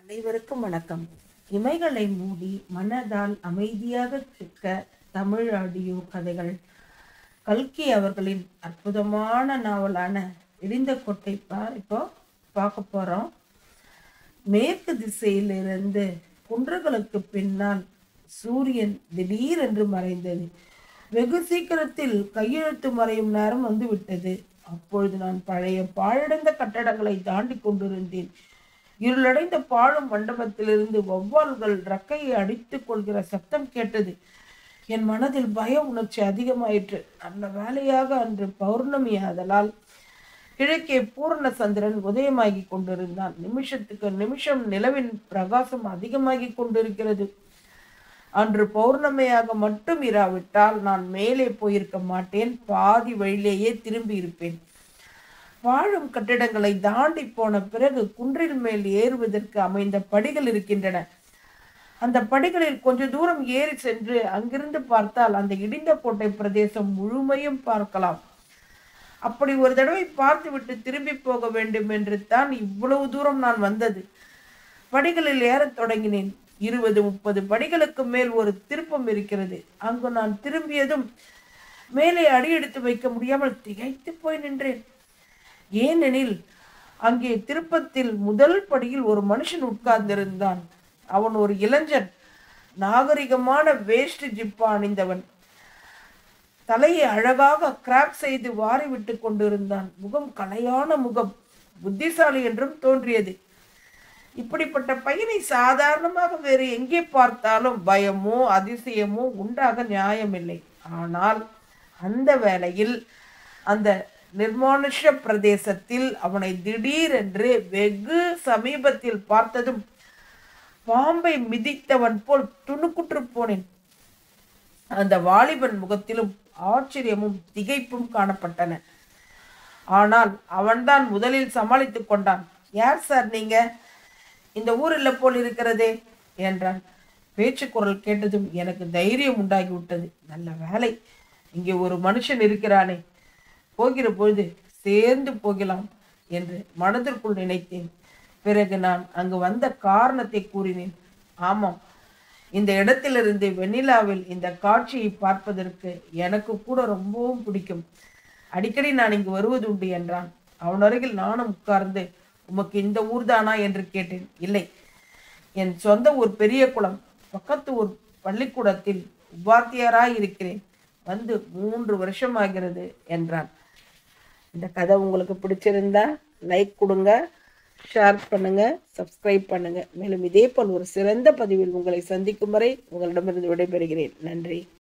அனைவருக்கும் வணக்கம் இமைகளை மூடி மனதால் அமைதியாக சிக்க தமிழ் ஆடியோ கதைகள் கல்கி அவர்களின் அற்புதமான நாவலான இடிந்த கொட்டை பா இப்போ பார்க்க போறோம் மேற்கு திசையிலிருந்து குன்றுகளுக்கு பின்னால் சூரியன் திடீரென்று மறைந்தது வெகு சீக்கிரத்தில் கையெழுத்து மறையும் நேரம் வந்து விட்டது அப்பொழுது நான் பழைய பாழடைந்த கட்டடங்களை தாண்டி கொண்டிருந்தேன் இருளடைந்த பாழும் மண்டபத்திலிருந்து வௌவால்கள் ரக்கையை அடித்துக் கொள்கிற சத்தம் கேட்டது என் மனதில் பய உணர்ச்சி அதிகமாயிற்று நல்ல வேலையாக அன்று பௌர்ணமி ஆதலால் கிழக்கே பூர்ண சந்திரன் உதயமாகி கொண்டிருந்தான் நிமிஷத்துக்கு நிமிஷம் நிலவின் பிரகாசம் அதிகமாகி கொண்டிருக்கிறது அன்று பௌர்ணமியாக மட்டும் இராவிட்டால் நான் மேலே போயிருக்க மாட்டேன் பாதி வழியிலேயே திரும்பி இருப்பேன் வாழும் கட்டிடங்களை தாண்டி போன பிறகு குன்றில் மேல் ஏறுவதற்கு அமைந்த படிகள் இருக்கின்றன அந்த படிகளில் கொஞ்ச தூரம் ஏறி சென்று அங்கிருந்து பார்த்தால் அந்த இடிந்த கோட்டை பிரதேசம் முழுமையும் பார்க்கலாம் அப்படி ஒரு தடவை பார்த்துவிட்டு திரும்பி போக வேண்டும் என்று தான் இவ்வளவு தூரம் நான் வந்தது படிகளில் ஏறத் தொடங்கினேன் இருபது முப்பது படிகளுக்கு மேல் ஒரு திருப்பம் இருக்கிறது அங்கு நான் திரும்பியதும் மேலே அடி எடுத்து வைக்க முடியாமல் திகைத்து போய் நின்றேன் ஏனெனில் அங்கே திருப்பத்தில் முதல் படியில் ஒரு மனுஷன் உட்கார்ந்திருந்தான் அவன் ஒரு இளைஞன் நாகரிகமான வேஷ்டி ஜிப்பா அணிந்தவன் தலையை அழகாக கிராப் செய்து வாரி விட்டு கொண்டிருந்தான் முகம் கலையான முகம் புத்திசாலி என்றும் தோன்றியது இப்படிப்பட்ட பையனை சாதாரணமாக வேறு எங்கே பார்த்தாலும் பயமோ அதிசயமோ உண்டாக நியாயமில்லை ஆனால் அந்த வேளையில் அந்த நிர்மானுஷ பிரதேசத்தில் அவனை திடீரென்று வெகு சமீபத்தில் பார்த்ததும் பாம்பை மிதித்தவன் போல் துணுக்குற்று போனேன் அந்த வாலிபன் முகத்திலும் ஆச்சரியமும் திகைப்பும் காணப்பட்டன ஆனால் அவன்தான் முதலில் சமாளித்துக் கொண்டான் யார் சார் நீங்க இந்த ஊர் இல்ல போல் இருக்கிறதே என்றான் பேச்சு குரல் கேட்டதும் எனக்கு தைரியம் உண்டாகிவிட்டது நல்ல வேலை இங்கே ஒரு மனுஷன் இருக்கிறானே போகிற பொழுது சேர்ந்து போகலாம் என்று மனதிற்குள் நினைத்தேன் பிறகு நான் அங்கு வந்த காரணத்தை கூறினேன் ஆமாம் இந்த இடத்திலிருந்து வெண்ணிலாவில் இந்த காட்சியை பார்ப்பதற்கு எனக்கு கூட ரொம்பவும் பிடிக்கும் அடிக்கடி நான் இங்கு வருவது உண்டு என்றான் அவன் அருகில் நானும் உட்கார்ந்து உமக்கு இந்த ஊர்தானா என்று கேட்டேன் இல்லை என் சொந்த ஊர் பெரிய குளம் பக்கத்து ஊர் பள்ளிக்கூடத்தில் உபாத்தியாராய் இருக்கிறேன் வந்து மூன்று வருஷம் ஆகிறது என்றான் இந்த கதை உங்களுக்கு பிடிச்சிருந்தா லைக் கொடுங்க ஷேர் பண்ணுங்க சப்ஸ்கிரைப் பண்ணுங்க மேலும் இதே போல் ஒரு சிறந்த பதிவில் உங்களை சந்திக்கும் வரை உங்களிடமிருந்து விடைபெறுகிறேன் நன்றி